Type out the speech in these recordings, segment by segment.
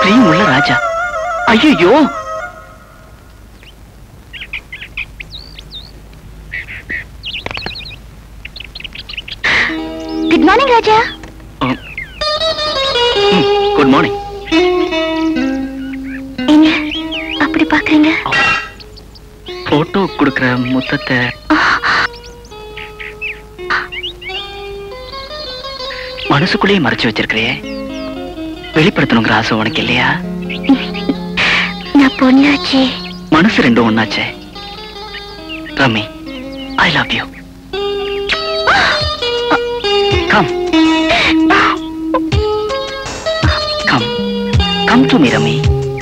கையும் உள்ள ராஜா ஐயோ good morning Raja good morning என்ன அப்படி பாக்குறீங்க போட்டோ கொடுக்கிற முத்தத்தை மனசுக்குள்ளேயே மறைச்சு வச்சிருக்கிறியே வெளிப்படுத்தணுங்கிற ஆசை உனக்கு இல்லையா நான் பொண்ணாச்சே மனசு ரெண்டும் ஒண்ணாச்சே Rami I love you come come come to me Rami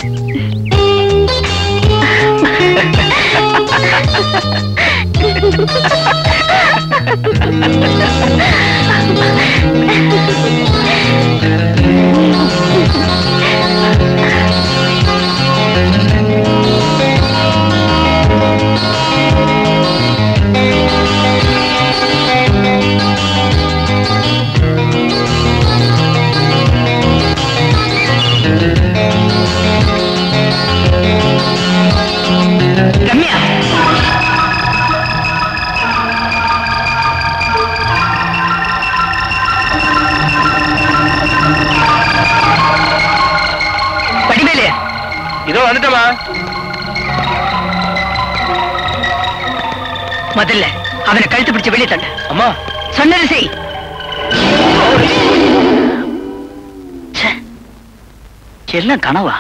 Ramya Vadivelu இதோ வந்துட்டமா முதல்ல அவனை கழுத்து பிடிச்சு வெளியே தள்ள அம்மா சொன்னது செய் ச்சே. எல்லாம் கனவா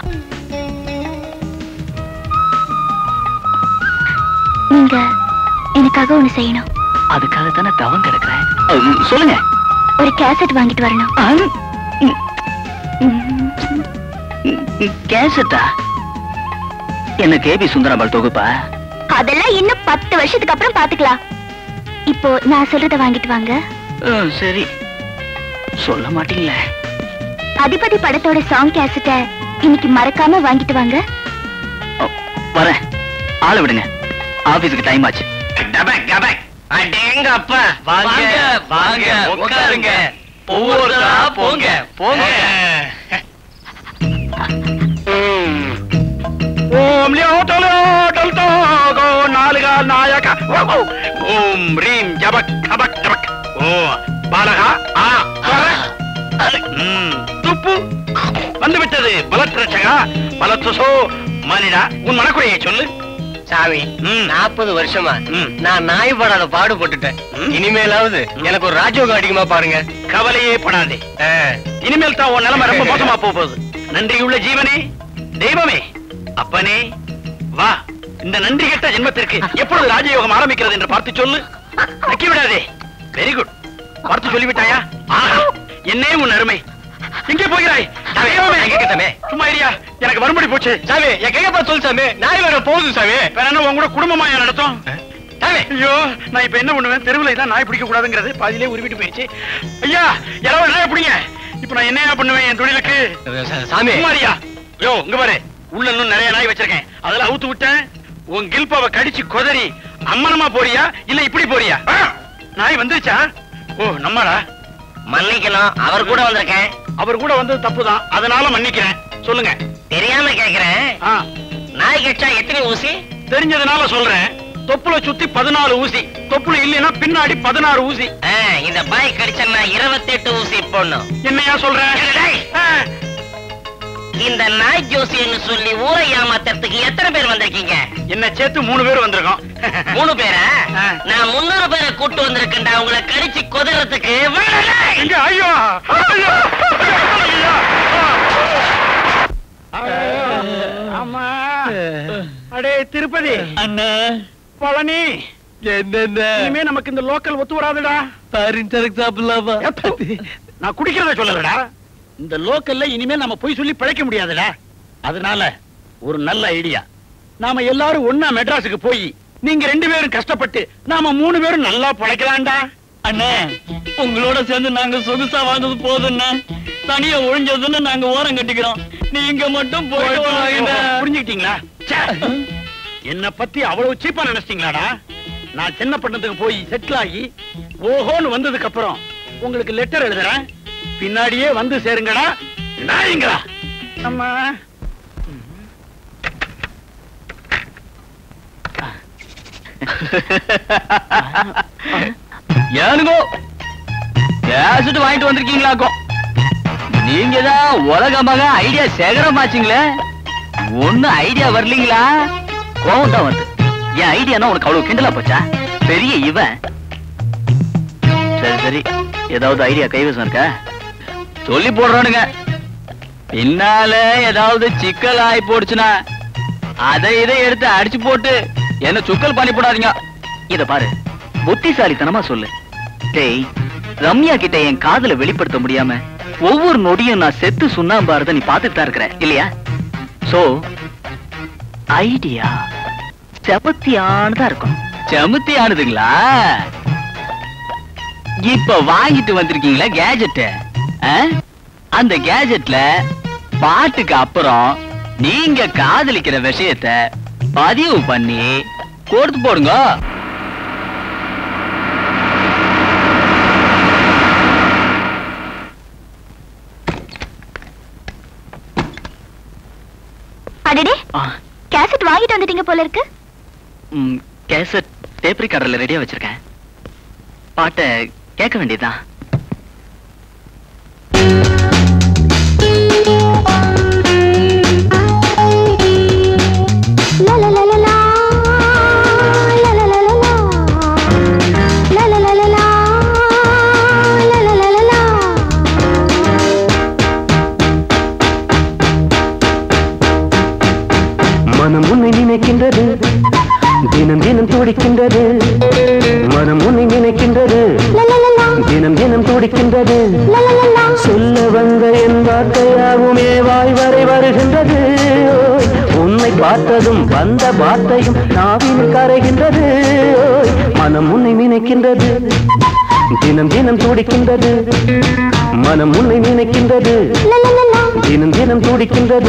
நீங்க எனக்காக ஒண்ணு செய்யணும் அதுக்காக தானே தவம் கிடக்குறேன் அஹ், சொல்லுங்க ஒரு கேசட் வாங்கிட்டு வரணும் அஹ், ம், ம், ம், கேசட்டா என்ன கேபி சுந்தரம்பாள் தொகுப்பா அதெல்லாம் இன்னும் பத்து வருஷத்துக்கு அப்புறம் பாத்துக்கலாம் இப்போ நான் சொல்றத வாங்கிட்டு வாங்க அஹ், சரி சொல்ல மாட்டீங்களே அதிபதி படத்தோட சாங் கேசட்ட இன்னைக்கு மறக்காம வாங்கிட்டு வாங்க அஹ், வரேன் ஆளை விடுங்க ஆபீஸுக்கு டைம் ஆச்சு டபக் டபக் அடேங்க அப்பா வாங்க வாங்க உட்காருங்க ஒவ்வொருத்தரா போங்க போங்க ஓம் லியோ டலோ டல்டோ கோ நாலுகா நாயக ஓம் ரீம் ஜபக் கபக் டபக் ஓ பாலகா ஆ ம், துப்பு வந்து விட்டது பலத்ரட்சகா பலத்துசோ மனிதா உன் மனக்குறையை சொல்லு சாமி ம். நாற்பது வருஷமா ம். நான் நாய் படாத பாடுபட்டுட்டேன் ம். இனிமேலாவது எனக்கு ஒரு ராஜயோகம் அடிக்குமா பாருங்க கவலையே படாதே இனிமேல் தான் உன் நிலைமை ரொம்ப மோசமா போக போகுது நன்றியுள்ள ஜீவனே தெய்வமே அப்பனே வா இந்த நன்றி கெட்ட ஜென்மத்திற்கு எப்பொழுது ராஜயோகம் ஆரம்பிக்கிறது என்று பார்த்து சொல்லு நக்கி விடாதே வெரி குட் பார்த்து சொல்லிவிட்டாயா ஆஹா என்னே உன் அருமை எங்கே போகிறாய் தெய்வமே கேட்கத்தமே சும்மா இரியா எனக்கு வரும்படி போச்சு சாமி என் கையப்பா சொல்லு சாமி நாய் வேற போகுது சாமி வேற என்ன உன் கூட குடும்பமா நடத்தும் சாமி ஐயோ நான் இப்ப என்ன பண்ணுவேன் தெருவுல இதான் நாய் பிடிக்க கூடாதுங்கிறது பாதியிலே உருவிட்டு போயிடுச்சு ஐயா யாராவது நாயை பிடிங்க இப்ப நான் என்னையா பண்ணுவேன் என் தொழிலுக்கு சாமி சும்மாரியா யோ இங்க பாரு உள்ள இன்னும் நிறைய நாய் வச்சிருக்கேன் அதெல்லாம் அவுத்து விட்டேன் உன் கில்பாவை கடிச்சு கொதறி அம்மனமா போறியா இல்ல இப்படி போறியா ஆ, நாய் வந்துருச்சா ஓ நம்மடா மன்னிக்கணும் அவர் கூட வந்திருக்கேன் அவர் கூட வந்தது தப்புதான் அதனால மன்னிக்கிறேன் சொல்லுங்க தெரியாம கேக்குறேன் ஆ, நாய் கட்சா எத்தனை ஊசி தெரிஞ்சதுனால சொல்றேன் தொப்புல சுத்தி பதினாலு ஊசி தொப்புல இல்லைன்னா பின்னாடி பதினாறு ஊசி ஆ, இந்த பாய் கடிச்சா இருபத்தி எட்டு ஊசி போடணும் என்னையா சொல்றேன் டேய். ஆ, இந்த நாய் ஜோசியன்னு சொல்லி ஊரை ஏமாத்துறதுக்கு எத்தனை பேர் வந்திருக்கீங்க என்ன சேர்த்து மூணு பேர் வந்திருக்கோம் மூணு பேரா ஆ. நான் முன்னூறு பேரை கூட்டு வந்திருக்கேன்டா உங்களை கடிச்சு கொதறதுக்கு வாடா. எங்க ஐயோ ஐயோ ஐயோ, ஆமா அடே திருப்பதி அண்ணா பழனி என்னென்ன இனிமே நமக்கு இந்த லோக்கல் ஒத்து வராதுடா பாரின் சரக்கு சாப்பிடலாமா நான் குடிக்கிறத சொல்லலடா இந்த லோக்கல்ல இனிமே நம்ம போய் சொல்லி பிழைக்க முடியாதுடா அதனால ஒரு நல்ல ஐடியா நாம எல்லாரும் ஒண்ணா மெட்ராஸுக்கு போய் நீங்க ரெண்டு பேரும் கஷ்டப்பட்டு நாம மூணு பேரும் நல்லா பிழைக்கலாம்டா அண்ணா உங்களோட சேர்ந்து நாங்க சொகுசா வாழ்ந்தது போதும்ண்ணா தனியா ஒழிஞ்சதுன்னு நாங்க ஓரம் கட்டிக்கிறோம் நீங்க மட்டும் போயிட்டு வாங்கண்ணா. புரிஞ்சுக்கிட்டீங்களா ச்சே. என்ன பத்தி அவ்வளவு சீப்பா நினைச்சிட்டீங்களாடா நான் சின்ன பட்டணத்துக்கு போய் செட்டில் ஆகி ஓஹோன்னு வந்ததுக்கு அப்புறம் உங்களுக்கு லெட்டர் எழுதுறேன் பின்னாடியே வந்து சேருங்கடா நாயுங்களா அம்மா ஏனுங்கோ கேசட் வாங்கிட்டு வந்திருக்கீங்களாக்கும் நீங்க தான் உலக மக ஐடியா சேகரமாச்சுங்களே ஒண்ணு ஐடியா வரலீங்களா கோவம் தான் வருது என் ஐடியானா உனக்கு அவ்வளவு கிண்டலா போச்சா பெரிய இவன் சரி சரி ஏதாவது ஐடியா கைவசம் இருக்கா சொல்லி போடுறானுங்க பின்னால ஏதாவது சிக்கல் ஆகி போடுச்சுன்னா அதை இதை எடுத்து அடிச்சு போட்டு என்ன சுக்கல் பண்ணி போடாதீங்க இத பாரு புத்திசாலித்தனமா சொல்லு டேய் ரம்யா கிட்ட என் காதல வெளிப்படுத்த முடியாம ஒவ்வொரு நொடியும் நான் செத்து சுண்ணாம்பாரத நீ பாத்துட்டு தான் இருக்கிற இல்லையா சோ ஐடியா செமத்தியானதா இருக்கும் செமத்தியானதுங்களா இப்ப வாங்கிட்டு வந்திருக்கீங்களா கேஜெட் அந்த கேஜெட்ல பாட்டுக்கு அப்புறம் நீங்க காதலிக்கிற விஷயத்த பதிவு பண்ணி கொடுத்து போடுங்க அடடே ஆ, கேசட் வாங்கிட்டு வந்துட்டீங்க போல இருக்கு ம், கேசட் டேப் ரெக்கார்டர்ல ரெடியா வச்சிருக்கேன் பாட்டை கேட்க வேண்டியதுதான் மனம் உன்னை நினைக்கின்றது தினம் தினம் துடிக்கின்றது மனம் உன்னை நினைக்கின்றது தினம் தினம் துடிக்கின்றது சொல்ல வந்த என் வார்த்தையாகுமே வாய் வரை வருகின்றது ஓய், உன்னை பார்த்ததும் வந்த வார்த்தையும் நாவினில் கரைகின்றது ஓய், மனம் உன்னை நினைக்கின்றது தினம் தினம் துடிக்கின்றது மனம் உன்னை நினைக்கின்றது தினம் தினம் துடிக்கின்றது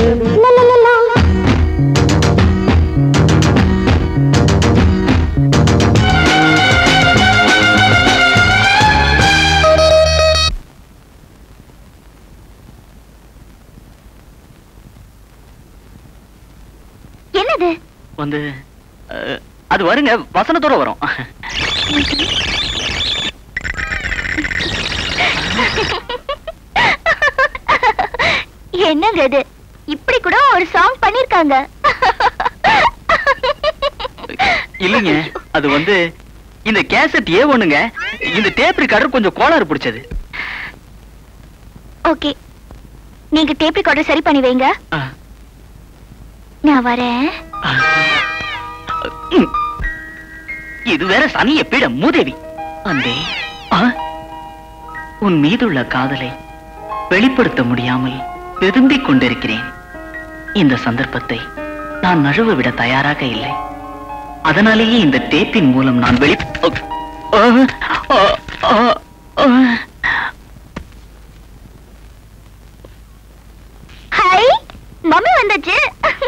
என்னது வந்து அஹ், அது வருங்க வசனத்தோட வரும் என்னங்க இது இப்படி கூட ஒரு சாங் பண்ணிருக்காங்க இல்லைங்க அது வந்து இந்த கேசட் ஏ ஒண்ணுங்க இந்த டேப் ரெக்கார்டர் கொஞ்சம் கோளாறு பிடிச்சது ஓகே நீங்க டேப் ரெக்கார்டர் சரி பண்ணி வைங்க அஹ், நான் வரேன் அஹ். ம். இது வேற சனிய பீட மூதேவி அந்தே ஆ? உன் மீதுள்ள காதலை வெளிப்படுத்த முடியாமல் விரும்பிக் கொண்டிருக்கிறேன் இந்த சந்தர்ப்பத்தை நான் நழுவ விட தயாராக இல்லை அதனாலேயே இந்த டேப்பின் மூலம் நான் வெளி அ, அ, அ, அ, அ. ஹாய் மம்மி வந்தாச்சு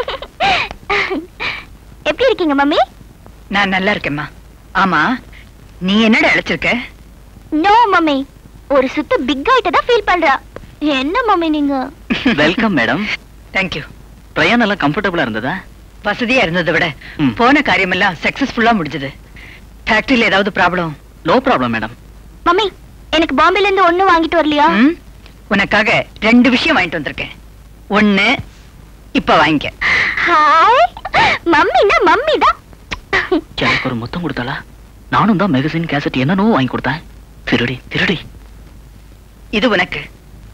எப்படி இருக்கீங்க மம்மி நான் நல்லா இருக்கேம்மா ஆமா நீ என்னடா அழைச்சிருக்க நோ மம்மி ஒரு சுத்து பிக் ஆயிட்ட தான் ஃபீல் பண்றா என்ன மம்மி நீங்க வெல்கம் மேடம் தேங்க்யூ பிரயாணம் எல்லாம் கம்ஃபர்டபுளா இருந்ததா வசதியா இருந்ததை விட ம். போன காரியமெல்லாம் சக்சஸ்ஃபுல்லா முடிஞ்சது ஃபேக்டரியில ஏதாவது problem no problem madam mummy எனக்கு பாம்பேல இருந்து ஒண்ணும் வாங்கிட்டு வரலையா உனக்காக ரெண்டு விஷயம் வாங்கிட்டு வந்திருக்கேன் ஒண்ணு இப்ப வாங்கிக்க ஹாய் மம்மினா மம்மி தான் எனக்கு ஒரு முத்தம் கொடுத்தாளா நானும் தான் மேகசின் கேசட் என்னனோ வாங்கி கொடுத்தேன் திருடி திருடி இது உனக்கு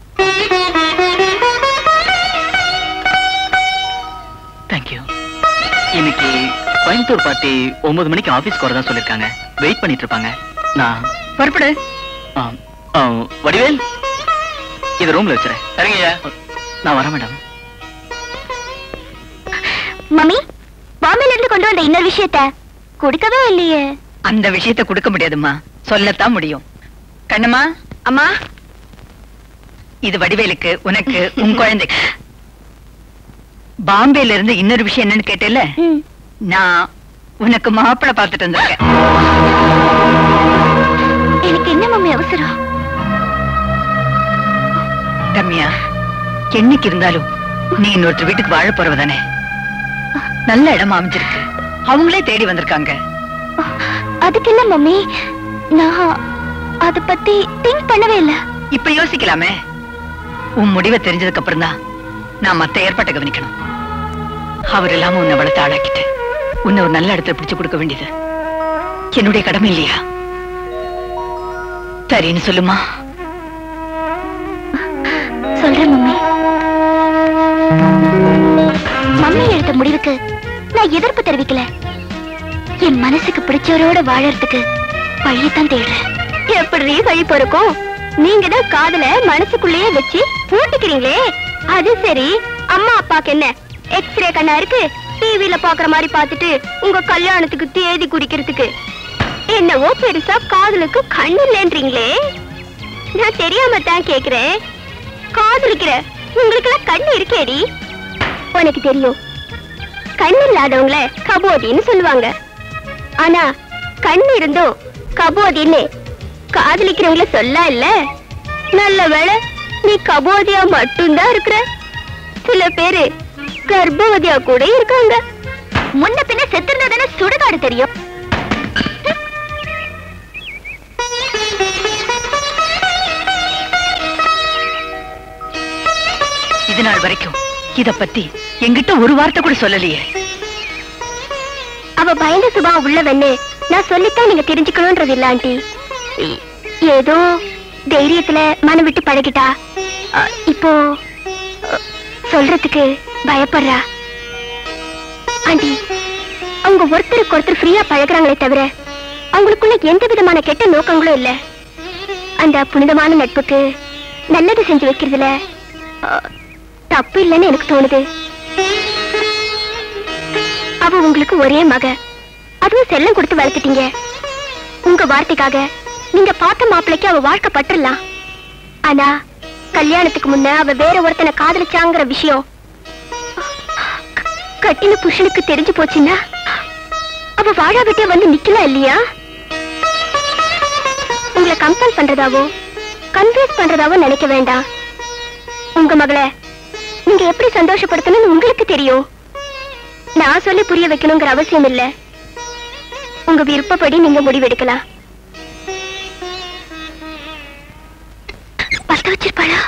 தேங்க்யூ இன்னைக்கு கோயம்புத்தூர் பார்ட்டி ஒன்பது மணிக்கு ஆபீஸ்க்கு வரதா சொல்லிருக்காங்க வெயிட் பண்ணிட்டு இருப்பாங்க நான் புறப்படு ஆ, ஆ, வடிவேல் இது ரூம்ல வச்சுறேன் சரிங்கய்யா நான் வரேன் மேடம் மம்மி பாம்பேல இருந்து கொண்டு வந்த இன்னொரு விஷயத்த கொடுக்கவே இல்லையே அந்த விஷயத்தை கொடுக்க முடியாதும்மா சொல்லத்தான் முடியும் கண்ணம்மா அம்மா இது வடிவேலுக்கு உனக்கு உன் குழந்தைக்கு பாம்பேல இருந்து இன்னொரு விஷயம் என்னன்னு கேட்டேல்ல ம். நான் உனக்கு மாப்பிள்ளை பார்த்துட்டு வந்திருக்கேன் எனக்கு என்ன மம்மி அவசரம் ரம்யா என்னைக்கு இருந்தாலும் நீ இன்னொருத்தர் வீட்டுக்கு வாழ போறவதானே நல்ல இடம் அமைஞ்சிருக்கு அவங்களே தேடி வந்திருக்காங்க அதுக்கு இல்ல மம்மி நான் அத பத்தி திங்க் பண்ணவே இல்ல இப்ப யோசிக்கலாமே உன் முடிவை தெரிஞ்சதுக்கு அப்புறம் தான் நான் மத்த ஏற்பாட்டை கவனிக்கணும் அவர் இல்லாம உன்னை வளர்த்து ஆளாக்கிட்டு உன்னை ஒரு நல்ல இடத்துல பிடிச்சு கொடுக்க வேண்டியது என்னுடைய கடமை இல்லையா சரின்னு சொல்லுமா சொல்றேன் மம்மி மம்மி எடுத்த முடிவுக்கு நான் எதிர்ப்பு தெரிவிக்கல என் மனசுக்கு பிடிச்சவரோட வாழறதுக்கு வழியத்தான் தேடுறேன் எப்படி வழி பொறுக்கும் நீங்க தான் காதல மனசுக்குள்ளேயே வச்சு பூட்டிக்கிறீங்களே அது சரி அம்மா அப்பாக்கு என்ன எக்ஸ்ரே கண்ணா இருக்கு டிவில பாக்குற மாதிரி பார்த்துட்டு உங்க கல்யாணத்துக்கு தேதி குறிக்கிறதுக்கு என்னவோ பெருசா காதலுக்கு கண்ணு இல்லைன்றீங்களே நான் தெரியாம தான் கேக்குறேன் காதலிக்கிற உங்களுக்கு எல்லாம் கண்ணு இருக்கேடி உனக்கு தெரியும் கண்ணு இல்லாதவங்கள கபோதின்னு சொல்லுவாங்க ஆனா கண்ணு இருந்தும் கபோதின்னு காதலிக்கிறவங்கள சொல்ல இல்ல நல்ல வேளை நீ கபோதியா மட்டும்தான் இருக்கிற சில பேரு கர்ப்பவதியா கூட இருக்காங்க முன்ன பின்ன செத்திருந்தா தானே சுடுகாடு தெரியும் இது நாள் வரைக்கும் இத பத்தி என்கிட்ட ஒரு வார்த்தை கூட சொல்லலையே அவ பயந்த சுபாவம் உள்ளவன்னு நான் சொல்லித்தான் நீங்க தெரிஞ்சுக்கணும்ன்றது இல்ல ஆண்டி இ- ஏதோ தைரியத்துல மனம் விட்டு பழகிட்டா அ, இப்போ அ, சொல்றதுக்கு பயப்படுறா ஆண்டி அவங்க ஒருத்தருக்கு ஒருத்தர் ஃப்ரீயா பழகுறாங்களே தவிர அவங்களுக்குள்ள எந்த விதமான கெட்ட நோக்கங்களும் இல்ல அந்த புனிதமான நட்புக்கு நல்லது செஞ்சு வைக்கிறதுல அ, தப்பு இல்லைன்னு எனக்கு தோணுது அவ உங்களுக்கு ஒரே மக அதுவும் செல்லம் கொடுத்து வளர்த்துட்டீங்க உங்க வார்த்தைக்காக நீங்க பார்த்த மாப்பிளைக்கு அவ வாழ்க்கை பட்டுறலாம் ஆனா கல்யாணத்துக்கு முன்ன அவ வேற ஒருத்தனை காதலிச்சாங்கிற விஷயம் க- கட்டின புருஷனுக்கு தெரிஞ்சு போச்சுன்னா அவ வாழா விட்டே வந்து நிக்கலாம் இல்லையா உங்களை கம்பல் பண்றதாவோ கன்வின்ஸ் பண்றதாவோ நினைக்க வேண்டாம் உங்க மகளை நீங்க எப்படி சந்தோஷப்படுத்தணும்னு உங்களுக்கு தெரியும் நான் சொல்லி புரிய வைக்கணுங்கிற அவசியம் இல்ல உங்க விருப்பப்படி நீங்க முடிவெடுக்கலாம் பத்த வச்சிருப்பாளா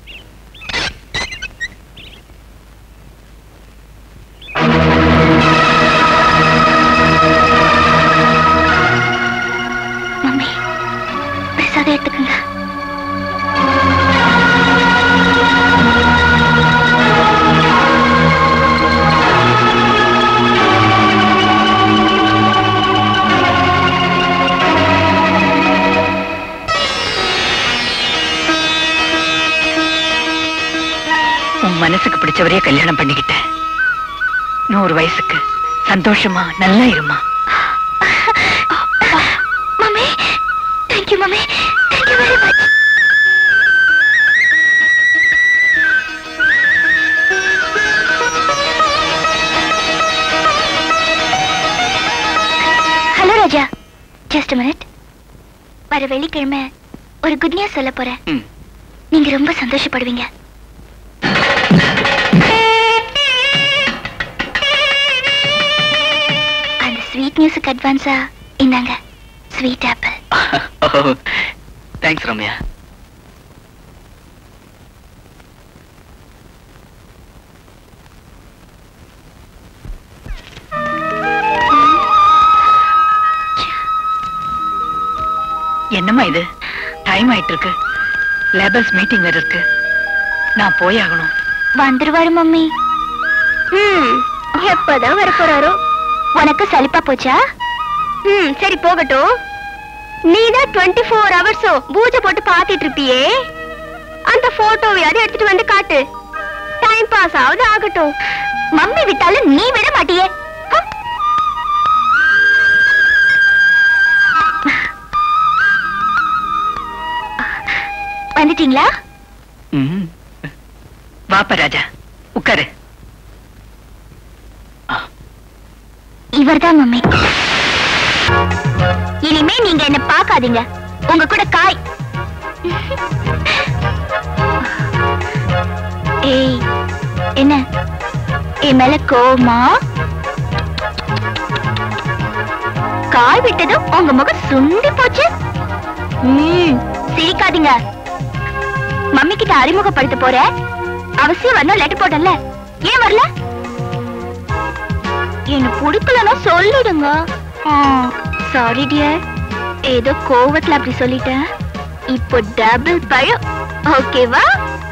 மம்மி பிரசாதம் எடுத்துக்கங்க உன் மனசுக்கு பிடிச்சவரையே கல்யாணம் பண்ணிக்கிட்டேன் நூறு வயசுக்கு சந்தோஷமா நல்லா இருமா mummy thank you mummy thank you very much hello Raja just minute வர வெள்ளிக்கிழமை ஒரு குட் நியூஸ் சொல்ல போறேன் ம். நீங்க ரொம்ப சந்தோஷப்படுவீங்க அந்த ஸ்வீட் நியூஸுக்கு அட்வான்ஸா இந்தாங்க ஸ்வீட் ஆப்பிள் தேங்க்ஸ் ரம்யா என்னம்மா இது டைம் ஆயிட்டு இருக்கு லேபர்ஸ் மீட்டிங் வேற இருக்கு நான் போய் ஆகணும் வந்துருவாரு மம்மி ம் எப்பதான் வர போறாரோ உனக்கு சலிப்பா போச்சா ம் சரி போகட்டும் நீ தான் டுவெண்ட்டி ஃபோர் ஹவர்ஸும் பூஜை போட்டு பார்த்துட்டு இருப்பியே அந்த போட்டோவையாவது எடுத்துட்டு வந்து காட்டு டைம் பாஸ் ஆகுது ஆகட்டும் மம்மி விட்டாலும் நீ விட மாட்டியே ஹம். வந்துட்டீங்களா ம் வாப்பா ராஜா உட்காரு இவர்தான் மம்மி இனிமே நீங்க என்ன பார்க்காதீங்க உங்க கூட காய் ஏய் என்ன என் மேல கோவமா கால் விட்டதும் உங்க முகம் சுண்டி போச்சு ம், சிரிக்காதீங்க மம்மி கிட்ட அறிமுகப்படுத்த போற அவசியம் வரணும் லெட்டர் போட்டல ஏன் வரல என்ன பிடிக்கலன்னா சொல்லிடுங்க சாரி டியர் ஏதோ கோவத்துல அப்படி சொல்லிட்டேன் இப்போ டபுள் பயம் ஓகேவா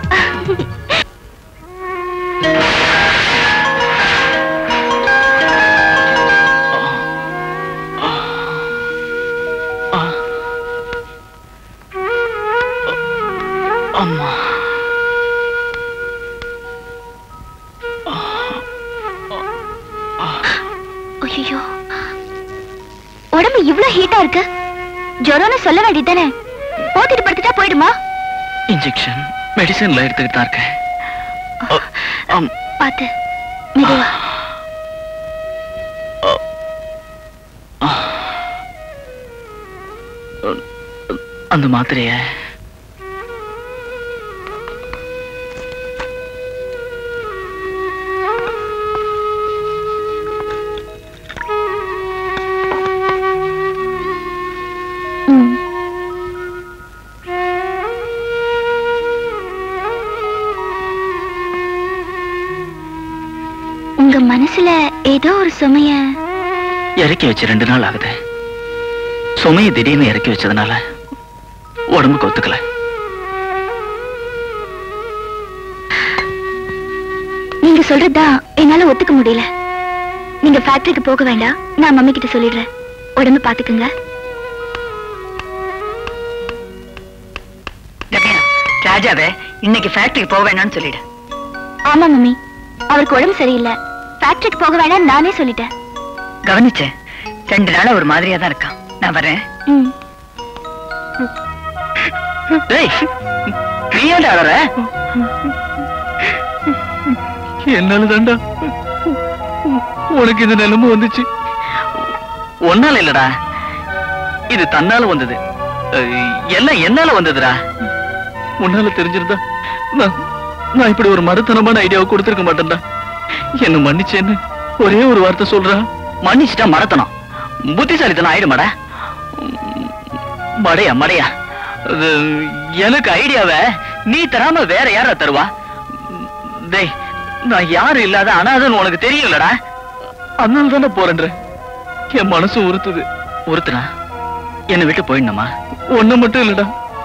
அம்மா ஐயோ உடம்பு இவ்ளோ ஹீட்டா இருக்கு ஜுரம்னு சொல்ல வேண்டியதானே போத்திட்டு படுத்துட்டா போயிடுமா இன்ஜெக்ஷன் மெடிசன்ல எடுத்துக்கிட்டு தான் இருக்கேன் அ, அம், பாத்து மெதுவா அந்த மாத்திரைய ம். உங்க மனசுல ஏதோ ஒரு சுமைய இறக்கி வச்சு ரெண்டு நாள் ஆகுது சுமையை திடீர்னு இறக்கி வச்சதுனால உடம்புக்கு ஒத்துக்கல நீங்க சொல்றதுதான் என்னால ஒத்துக்க முடியல நீங்க ஃபேக்டரிக்கு போக வேண்டாம் நான் மம்மி கிட்ட சொல்லிடுறேன் உடம்பு பாத்துக்குங்க ரம்யா, ராஜாவே இன்னைக்கு ஃபேக்டரிக்கு போக வேணாம்னு சொல்லிடு ஆமா மம்மி அவருக்கு உடம்பு சரியில்லை ஃபேக்டரிக்கு போக வேண்டாம் நானே சொல்லிட்டேன் கவனிச்சேன் ரெண்டு நாளா ஒரு மாதிரியா தான் இருக்கான் நான் வரேன் ம் டேய் நீ ஏன்டா அழற என்னால தாண்டா உனக்கு இந்த நிலைமை வந்துச்சு ஒன்னால இல்லடா இது தன்னால வந்தது அஹ், எல்லாம் என்னால வந்ததுடா உன்னால தெரிஞ்சிருந்தா நான் நான் இப்படி ஒரு மடத்தனமான ஐடியாவை கொடுத்திருக்க மாட்டேன்டா என்ன மன்னிச்சேன்னு ஒரே ஒரு வார்த்தை சொல்றா மன்னிச்சிட்டா மடத்தனம் புத்திசாலித்தனம் ஆயிடுமாடா மடையா மடையா அது எனக்கு ஐடியாவை நீ தராம வேற யாரா தருவா டேய் நான் யாரும் இல்லாத அனாதன்னு உனக்கு தெரியலடா அதனால தானே போறேன்ற என் மனசு உறுத்துது உறுத்துனா என்னை விட்டு போயிடணுமா ஒண்ணு மட்டும் இல்லடா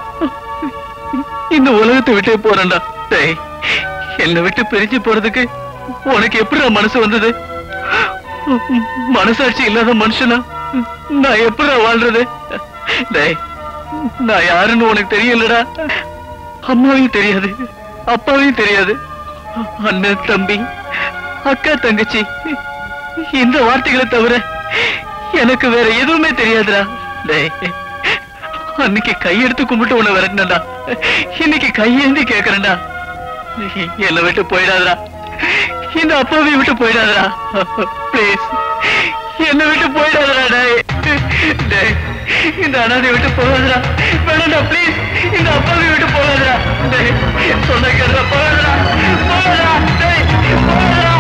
இந்த உலகத்தை விட்டே போறேன்டா டேய் என்னை விட்டு பிரிஞ்சு போறதுக்கு உனக்கு எப்படிடா மனசு வந்தது மனசாட்சி இல்லாத மனுஷனா நான் எப்படிடா வாழ்றது டேய் நான் யாருன்னு உனக்கு தெரியலடா அம்மாவையும் தெரியாது அப்பாவையும் தெரியாது அண்ணன் தம்பி அக்கா தங்கச்சி இந்த வார்த்தைகளை தவிர எனக்கு வேற எதுவுமே தெரியாதுடா டேய் அன்னைக்கு கையெடுத்து கும்பிட்டு உன்னை விரட்டினடா இன்னைக்கு கையேந்தி கேக்குறேன்டா என்னை விட்டு போயிடாதடா இந்த அப்பாவை விட்டு போயிடாதடா ப்ளீஸ் என்னை விட்டு போயிடாதடா டேய் டேய் இந்த அனாதை விட்டு போகாதடா வேணாம்டா ப்ளீஸ் இந்த அப்பாவை விட்டு போகாதடா டேய் சொன்ன கேடுறா போகாதடா போகாதடா டேய் போகாதடா